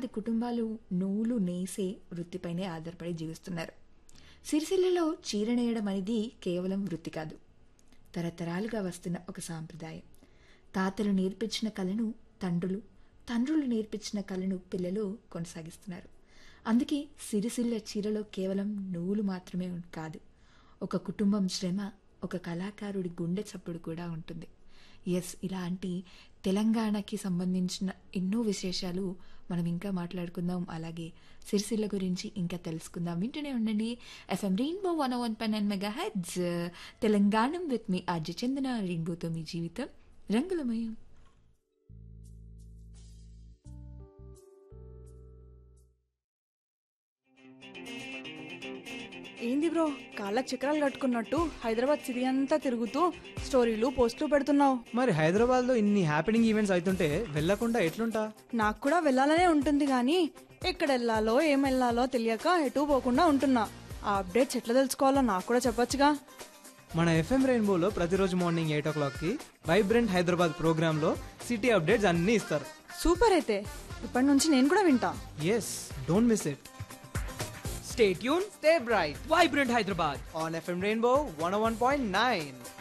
వేలాది కుటుంబాలు నూలు నేసే వృత్తిపైనే ఆధారపడి జీవిస్తున్నారు సిరిసిల్లలో చీర నేయడం అనేది కేవలం వృత్తి కాదు తరతరాలుగా వస్తున్న ఒక సాంప్రదాయం తాతలు నేర్పించిన కళను తండ్రులు తండ్రులు నేర్పించిన కళను పిల్లలు కొనసాగిస్తున్నారు అందుకే సిరిసిల్ల చీరలో కేవలం నూలు మాత్రమే ఉం- కాదు ఒక కుటుంబం శ్రమ ఒక కళాకారుడి గుండె చప్పుడు కూడా ఉంటుంది ఎస్ ఇలాంటి తెలంగాణకి సంబంధించిన ఎన్నో విశేషాలు మనం ఇంకా మాట్లాడుకుందాం అలాగే సిరిసిల్ల గురించి ఇంకా తెలుసుకుందాం వింటూనే ఉండండి ఎఫ్ఎం రెయిన్బో వన్ వన్ పై nine mega heads Telangana with మీ ఆర్జ చందన రెయిన్బోతో మీ జీవితం రంగులమయం ఏంది బ్రో కాళ్ళకి చక్రాలు కట్టుకున్నట్టు హైదరాబాద్ సిటీ అంతా తిరుగుతూ స్టోరీలు పోస్టులు పెడుతున్నావు మరి హైదరాబాద్లో ఇన్ని హ్యాపెనింగ్ ఈవెంట్స్ అవుతుంటే వెళ్ళకుండా ఎట్లుంటా నాకు కూడా వెళ్ళాలనే ఉంటుంది కానీ ఎక్కడ వెళ్ళాలో ఏం వెళ్ళాలో తెలియక ఎటు పోకుండా ఉంటున్నా ఆ అప్డేట్స్ ఎట్లా తెలుసుకోవాలో నాకు కూడా చెప్పొచ్చుగా మన ఎఫ్ఎం రెయిన్బోలో ప్రతిరోజు మార్నింగ్ ఎయిట్ ఓ క్లాక్కి వైబ్రెంట్ హైదరాబాద్ ప్రోగ్రాంలో సిటీ అప్డేట్స్ అన్నీ ఇస్తారు సూపర్ అయితే ఇప్పటి నుంచి నేను కూడా వింటా yes don't miss it Stay tuned, stay bright Vibrant Hyderabad. On FM Rainbow one one point nine